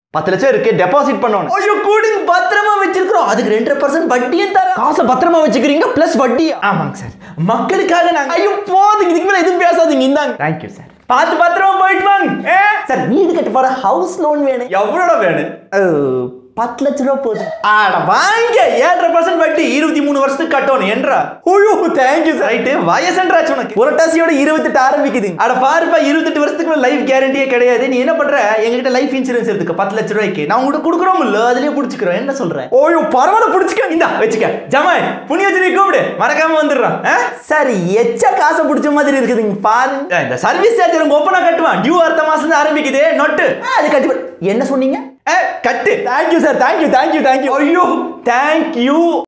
பத்து லட்சம் இருக்கு டெபாசிட் பண்ணணும் ஐயோ கூடிங் பத்திரமா வச்சிருக்கிறோம் அதுக்கு ரெண்டரை பர்சன்ட் வட்டியும் தர காசை பத்திரமா வச்சுக்கிறீங்க பிளஸ் வட்டியா ஆமாங்க சார் மக்களுக்காக நாங்க ஐயோ போதுங்க இதுக்கு மேல எதுவும் பேசாதீங்க இந்தாங்க தேங்க்யூ சார் பார்த்து பத்திரமா போயிட்டு வாங்க ஏ, சார் வீடு கட்ட போற ஹவுஸ் லோன் வேணும் எவ்வளோடா வேணும் அஹ், பத்து லட்ச ரூபா போதும் ஆட வாங்க ஏழரை பர்சன்ட் வட்டி இருபத்தி மூணு வருஷத்துக்கு கட்டணும் என்றா ஐயோ தேங்க்யூ சார் ரைட்டு வயசுன்றாச்சு உனக்கு புரட்டாசியோட இருபத்தெட்டு ஆரம்பிக்குது அட பாருப்பா இருபத்தெட்டு வருஷத்துக்கு லைஃப் கேரண்டியே கிடையாது நீ என்ன பண்ற எங்ககிட்ட லைஃப் இன்சூரன்ஸ் எடுத்துக்க பத்து லட்ச ரூபாய்க்கு நான் உங்ககிட்ட கொடுக்குறோம் இல்ல அதுலயே புடிச்சுக்கிறோம் என்ன சொல்றேன் ஓயோ பரவாயில்ல பிடிச்சிக்க இந்தா வச்சுக்க ஜமாய் புண்ணியவச்சு கூப்பிடு மறக்காம வந்துடுறான் ஆ? சார் எச்ச காசை பிடிச்ச மாதிரி இருக்குதுங்க பாருங்க ஏ, இந்த சர்வீஸ் சார்ஜர் உங்க ஓப்பனா கட்டுவான் டியூ அடுத்த மாசம் தான் ஆரம்பிக்குது நொட்டு ஆ, அது கட்டி என்ன சொன்னீங்க ஏ, கட்டு thank you sir thank you thank you thank you ஐயோ தேங்க்யூ